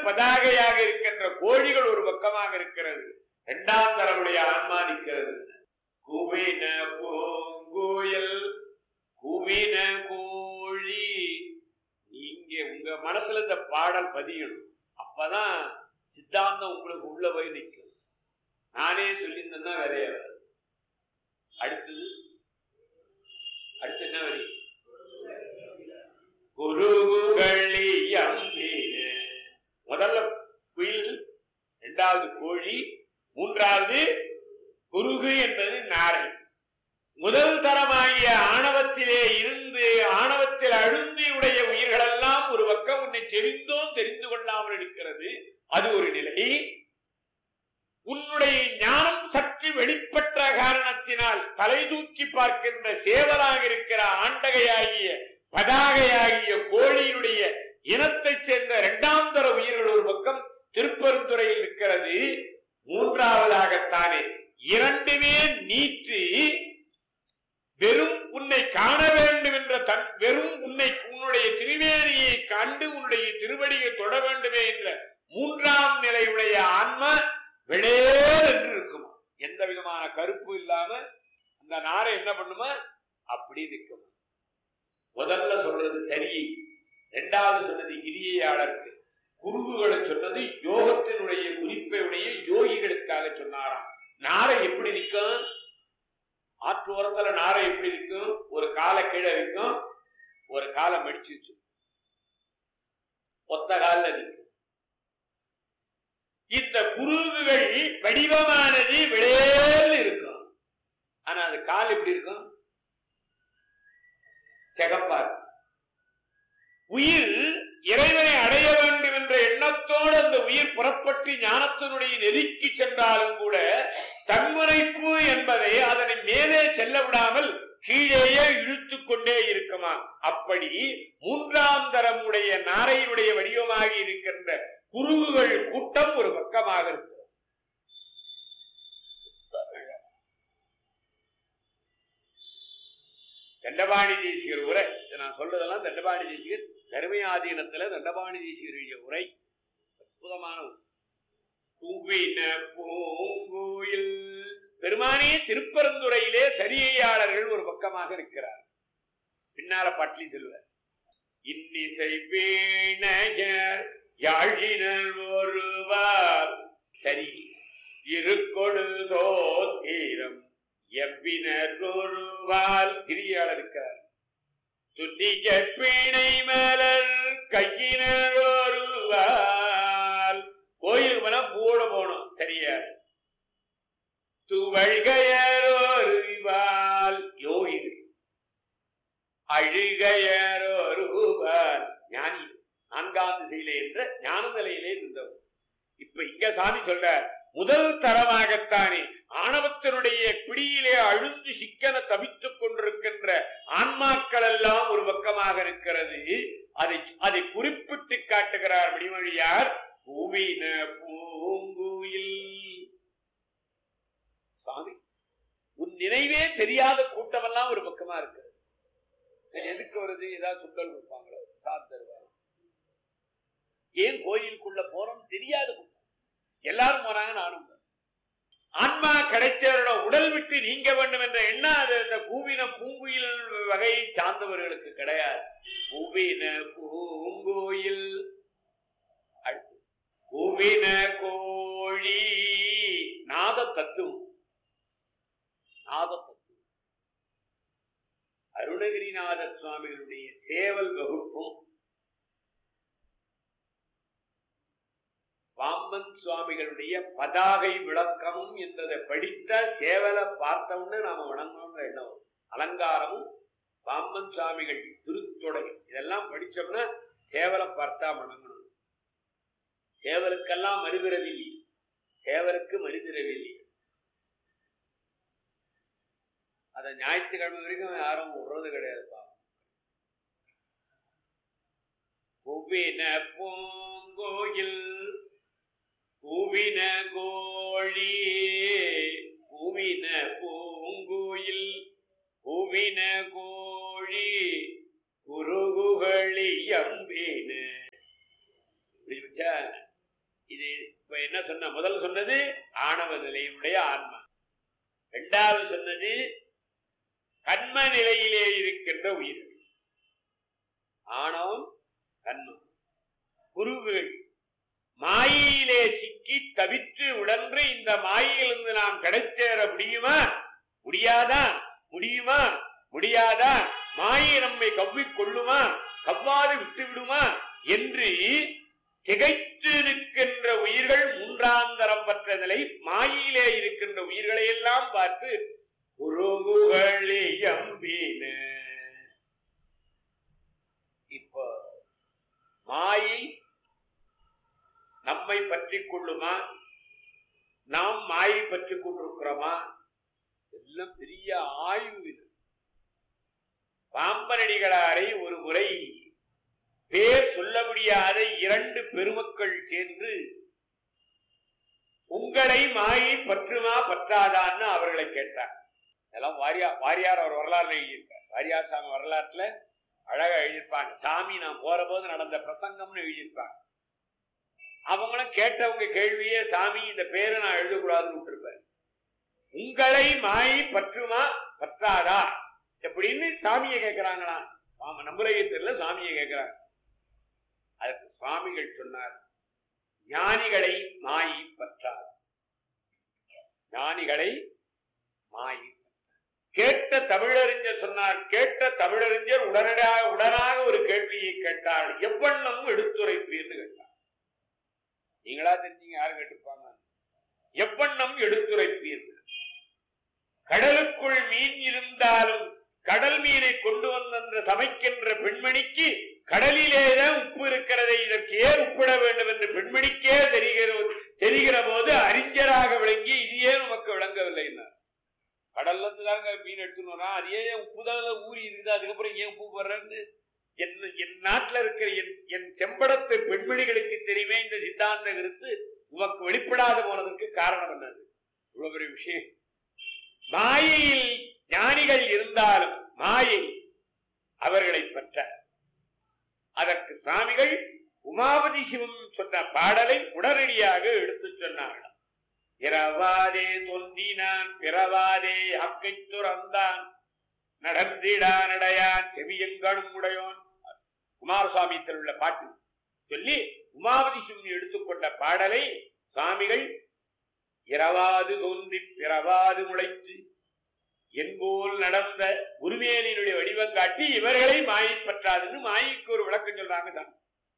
பதாகையாக இருக்கின்ற கோழிகள் ஒரு பக்கமாக இருக்கிறது இரண்டாம் தரமுடைய ஆன்மா நிற்கிறது குவின பூங்குயில் குவின கோழி இங்க உங்க மனசுல இந்த பாடல் பதியணும் அப்பதான் சித்தாந்தம் உங்களுக்கு உள்ள போய் நிற்கும் நானே சொல்லியிருந்தேன்னா வேறையா வரும். அடுத்தது அடுத்து என்ன வரி குருகளி அம்பினு முதல்ல குயில் இரண்டாவது கோழி மூன்றாவது குருகு என்பது நாரை முதல் தரமாகிய ஆணவத்திலே இருந்து ஆணவத்தில் அழுந்தி உடைய உயிர்களெல்லாம் ஒரு பக்கம் உன்னை தெரிந்தோ தெரிந்து கொள்ளாமல் இருக்கிறது அது ஒரு நிலை உன்னுடைய ஞானம் சற்று வெளிப்பட்ட காரணத்தினால் தலை தூக்கி பார்க்கின்ற சேவலாக இருக்கிற ஆண்டகையாகிய பதாகையாகிய கோழியினுடைய இனத்தைச் சேர்ந்த இரண்டாம் தர உயிர்கள் ஒரு பக்கம் திருப்பெருந்துறையில் இருக்கிறது மூன்றாவதாகத்தானே இரண்டுமே நீத்து வெறும் உன்னை காண வேண்டும் என்ற தன் வெறும் உன்னை உன்னுடைய திருவேணியை கண்டு உன்னுடைய திருவடியை தொட வேண்டுமே என்ற மூன்றாம் நிலையுடைய ஆன்மா வெளியேறு என்று இருக்குமா எந்த விதமான கருப்பு இல்லாம அந்த நாரை என்ன பண்ணுமா அப்படி நிற்குமா முதல்ல சொல்றது சரி இரண்டாவது சொன்னது கிரியையாளருக்கு குருவுகளை சொன்னது யோகத்தினுடைய குறிப்பை உடைய யோகிகளுக்காக சொன்னாராம் நாரை எப்படி நிற்கும் ஆற்று ஓரத்துல நாரை எப்படி இருக்கும் ஒரு காலை கீழே வைக்கும் ஒரு காலை மடிச்சு வச்சு ஒத்த காலில் நிற்கும் இந்த குருவுகள் வடிவமானது விளையல் இருக்கும் ஆனா அது கால் எப்படி இருக்கும் செகப்பா இருக்கும். உயிர் இறைவனை அடைய வேண்டும் என்ற எண்ணத்தோடு அந்த உயிர் புறப்பட்டு ஞானத்தினுடைய நெருக்கி சென்றாலும் கூட தன்முனைப்பு என்பதை அதனை மேலே செல்ல விடாமல் கீழேயே இழுத்து கொண்டே இருக்குமா அப்படி மூன்றாம் தரம் உடைய நாரையினுடைய வடிவமாகி இருக்கின்ற குருவுகள் கூட்டம் ஒரு பக்கமாக இருக்கிறது தண்டபாணி தேசிகர் உரை இதை நான் சொல்றதெல்லாம் தண்டபாணி தேசிகர் தர்மயாதீனத்துல தண்டபாணி தேசிகருடைய உரை அற்புதமான உரை. குவின பூங்குயில் பெருமானே திருப்பரந்துரையிலே சரியையாளர்கள் ஒரு பக்கமாக இருக்கிறார் பின்னால பட்லி செல்வர் இன்னிசை வீணையர் யாழினர் ஒருவார் சரி இருக்கொடு தோத்தீரம் எவ்வினர் ஒருவால் கிரியாளர் இருக்கிறார் துன்னிய பீணை மலர் கையினர் ஒருவால் கோயிலுக்கு போனா பூவோட போகணும் சரியா துவழ்கையரோருவால் யோகிது அழுகையரோருவால் ஞானி நான்காம் திசையிலே என்ற ஞான நிலையிலே இருந்தவர் இப்ப இங்க சாமி சொல்ற முதல் தரமாகத்தானே ஆணவத்தினுடைய பிடியிலே அழுந்து சிக்கன தவித்துக் கொண்டிருக்கின்ற ஆன்மாக்கள் எல்லாம் ஒரு பக்கமாக இருக்கிறது அதை அதை குறிப்பிட்டு காட்டுகிறார் மணிமொழியார் பூவின பூங்குயில் சாமி உன் நினைவே தெரியாத கூட்டமெல்லாம் ஒரு பக்கமா இருக்கு இது எதுக்கு வருது ஏதாவது சுண்டல் கொடுப்பாங்களோ சாத் தருவாங்க ஏன் கோயிலுக்குள்ள போறோம் தெரியாத கூட்டம் எல்லாரும் போறாங்க நானும் போறேன். ஆன்மா கிடைத்தவரோட உடல் விட்டு நீங்க வேண்டும் என்ற எண்ணம் அது அந்த பூவின பூங்குயில் வகையை சார்ந்தவர்களுக்கு கிடையாது பூவின பூங்குயில் அடுத்து பூவின கோழி நாத தத்துவம் நாத தத்துவம் அருணகிரிநாத சுவாமிகளுடைய சேவல் வகுப்பும் பாம்பன் சுவாமிகளுடைய பதாகை விளக்கமும் என்பதை படித்த சேவலை பார்த்தோம்னு நாம வணங்கணும்னு எண்ணம் வரும். அலங்காரமும் பாம்பன் சுவாமிகள் திருத்தொடை இதெல்லாம் படிச்சோம்னா சேவலை பார்த்தா வணங்கணும் சேவலுக்கெல்லாம் மறுபிறவி இல்லை. சேவலுக்கு மறுபிறவி இல்லை. அத ஞாயிற்றுக்கிழமை வரைக்கும் யாரும் விடுறது கிடையாது பாவம். புவின பூங்கோயில் பூவின கோழி பூவின பூங்குயில் பூவின கோழி குருகுகளி அம்பின இப்படி வச்சா என்ன சொன்ன முதல் சொன்னது ஆணவ நிலையினுடைய ஆன்மா இரண்டாவது சொன்னது கண்ம நிலையிலே இருக்கின்ற உயிர்கள் ஆணவம் கண்மம் குருவுகள் மாயையிலே சிக்கி தவித்து உடன்று இந்த மாயையிலிருந்து நாம் கிடைத்தேற முடியுமா முடியாதா முடியுமா முடியாதா மாயை நம்மை கவ்விக் கொள்ளுமா கவ்வாது விட்டு விடுமா என்று திகைத்து நிற்கின்ற உயிர்கள் மூன்றாந்தரம் பெற்ற நிலை மாயிலே இருக்கின்ற உயிர்களை எல்லாம் பார்த்து உருகுகளியம்பின இப்போ மாயை நம்மை பற்றி கொள்ளுமா நாம் மாயை பற்றி கொண்டிருக்கிறோமா எல்லாம் பெரிய ஆய்வு இது பாம்பனடிகளாரை ஒரு முறை பேர் சொல்ல முடியாத இரண்டு பெருமக்கள் சேர்ந்து உங்களை மாயை பற்றுமா பற்றாதான்னு அவர்களை கேட்டார் இதெல்லாம் வாரியா வாரியார் அவர் வரலாறுல எழுதியிருக்கார் வாரியார் சாமி வரலாற்றுல அழகா எழுதியிருப்பாங்க சாமி நான் போற போது நடந்த பிரசங்கம்னு எழுதியிருப்பாங்க அவங்களும் கேட்டவங்க கேள்வியே சாமி இந்த பேரை நான் எழுதக்கூடாதுன்னு விட்டுருப்பேன் உங்களை மாயை பற்றுமா பற்றாதா எப்படின்னு சாமியை கேட்கிறாங்களா ஆமா நம்மளையே தெரியல சாமியை கேட்கிறாங்க அதுக்கு சுவாமிகள் சொன்னார் ஞானிகளை மாயை பற்றாது ஞானிகளை மாயை கேட்ட தமிழறிஞர் சொன்னார் கேட்ட தமிழறிஞர் உடனடியாக உடனாக ஒரு கேள்வியை கேட்டார் எவ்வண்ணம் எடுத்துரைப்பீர்னு கேட்டார் நீங்களா தெரிஞ்சீங்க யாரு கேட்டிருப்பாங்க எவ்வண்ணம் எடுத்துரைப்பீர்கள் கடலுக்குள் மீன் இருந்தாலும் கடல் மீனை கொண்டு வந்த சமைக்கின்ற பெண்மணிக்கு கடலிலேதான் உப்பு இருக்கிறதை இதற்கு ஏன் உப்பிட வேண்டும் என்று பெண்மணிக்கே தெரிகிற தெரிகிற போது அறிஞராக விளங்கி இது ஏன் நமக்கு விளங்கவில்லை கடல்ல இருந்து தாங்க மீன் எடுத்துனோம்னா அது ஏன் உப்பு தான் ஊறி இருக்குது அதுக்கப்புறம் ஏன் உப்பு போடுறேன்னு என் என் நாட்டுல இருக்கிற என் என் செம்படத்து பெண்மணிகளுக்கு தெரியுமே இந்த சித்தாந்த கருத்து உமக்கு வெளிப்படாத போனதற்கு காரணம் என்னது இவ்வளவு பெரிய விஷயம் மாயையில் ஞானிகள் இருந்தாலும் மாயை அவர்களை பற்ற அதற்கு சுவாமிகள் உமாபதி சிவம் சொன்ன பாடலை உடனடியாக எடுத்து சொன்னார்கள் இரவாதே தொந்தினான் பிறவாதே அக்கை துறந்தான் நடந்திடா நடையான் செவியங்களும் உடையோன் குமாரசுவாமி உள்ள பாட்டு சொல்லி உமாவதி சிவன் எடுத்துக்கொண்ட பாடலை சுவாமிகள் இரவாது தோன்றி பிறவாது முளைத்து என்போல் நடந்த குருமேனினுடைய வடிவம் காட்டி இவர்களை மாயை பற்றாதுன்னு மாயைக்கு ஒரு விளக்கம் சொல்றாங்க தான்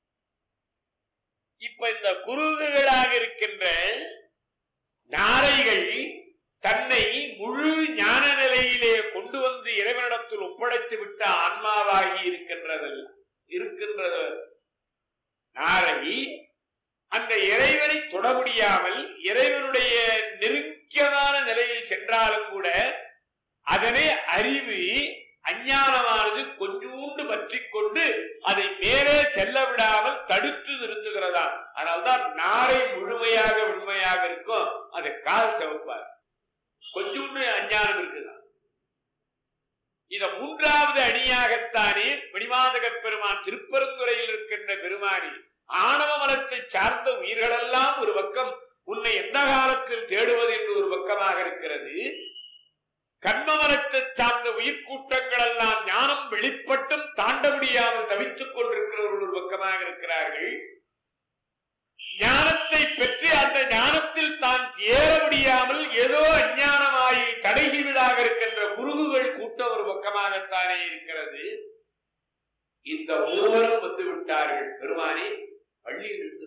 இப்ப இந்த குருகுகளாக இருக்கின்ற நாரைகள் தன்னை முழு ஞான நிலையிலே கொண்டு வந்து இறைவனிடத்தில் ஒப்படைத்து விட்ட ஆன்மாவாகி இருக்கின்றதல் இருக்கின்றது நாரை அந்த இறைவனை தொட முடியாமல் இறைவனுடைய நெருங்கியமான நிலையில் சென்றாலும் கூட அதனை அறிவு அஞ்ஞானமானது கொஞ்சூண்டு பற்றி கொண்டு அதை மேலே செல்ல விடாமல் தடுத்து நிறுத்துகிறதா அதனால்தான் நாரை முழுமையாக உண்மையாக இருக்கும் அது கால் செவப்பார் கொஞ்சூண்டு அஞ்ஞானம் இருக்குதான் இத மூன்றாவது அணியாகத்தானே மணிமாதக பெருமான் திருப்பரந்துறையில் இருக்கின்ற பெருமானி ஆணவ மனத்தை சார்ந்த உயிர்களெல்லாம் ஒரு பக்கம் உன்னை எந்த காலத்தில் தேடுவது என்று ஒரு பக்கமாக இருக்கிறது கர்ம மனத்தை சார்ந்த உயிர் கூட்டங்கள் எல்லாம் ஞானம் வெளிப்பட்டும் தாண்ட முடியாமல் தவித்துக் கொண்டிருக்கிறவர்கள் ஒரு பக்கமாக இருக்கிறார்கள் ஞானத்தை பெற்று அந்த ஞானத்தில் தான் ஏற முடியாமல் ஏதோ அஞ்ஞானமாயி தடைகீழாக இருக்கின்ற குருகுகள் கூட்டம் ஒரு பக்கமாகத்தானே இருக்கிறது இந்த மூவரும் வந்து விட்டார்கள் பெருமானே பள்ளியில் இருந்து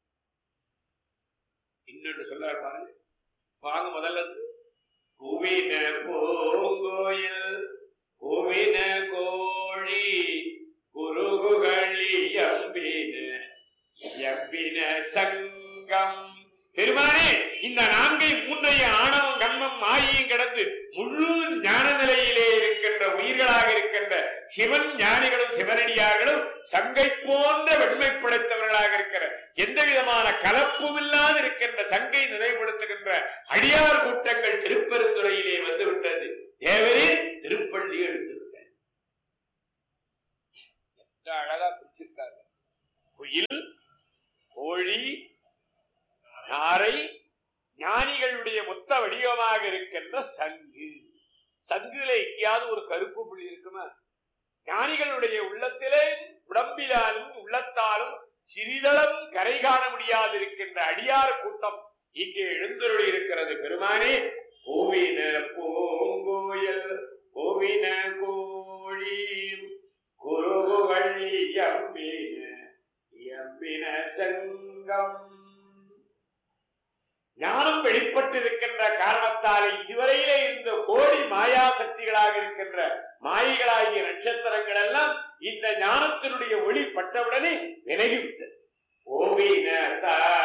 இன்னொன்று சொல்றார் பாருங்க வாங்க முதல்ல இருந்து. குவின பூங்கோயில் குவின கோழி குருகுகளி எம்பின எம்பின சங்கம் பெருமானே இந்த நான்கை மூன்றையும் ஆணவம் கண்மம் மாயையும் கடந்து முழு ஞான நிலையிலே இருக்கின்ற உயிர்களாக இருக்கின்ற சிவன் ஞானிகளும் சிவனடியார்களும் சங்கை போன்ற வெண்மை படைத்தவர்களாக இருக்கிற எந்த விதமான கலப்பும் இல்லாது இருக்கின்ற சங்கை நினைவுபடுத்துகின்ற அடியார் கூட்டங்கள் திருப்பெருந்துறையிலே வந்து விட்டது தேவரே திருப்பள்ளி எடுத்திருக்க எந்த அழகா பிடிச்சிருக்காங்க குயில் கோழி நாரை ஞானிகளுடைய மொத்த வடிவமாக இருக்கின்ற சங்கு சங்குல எங்கேயாவது ஒரு கருப்பு புள்ளி இருக்குமா ஞானிகளுடைய உள்ளத்திலே உடம்பிலாலும் உள்ளத்தாலும் சிறிதளவும் கரை காண முடியாது இருக்கின்ற அடியார் கூட்டம் இங்கே எழுந்தருளி இருக்கிறது பெருமானே பூவின பூங்கோயல் பூவின கோழி குருகுகள் எம்பின எம்பின சங்கம் ஞானம் வெளிப்பட்டிருக்கின்ற காரணத்தாலே இதுவரையிலே இருந்த கோடி மாயா சக்திகளாக இருக்கின்ற மாயிகளாகிய நட்சத்திரங்கள் எல்லாம் இந்த ஞானத்தினுடைய ஒளி பட்டவுடனே விலகிவிட்டது ஓவின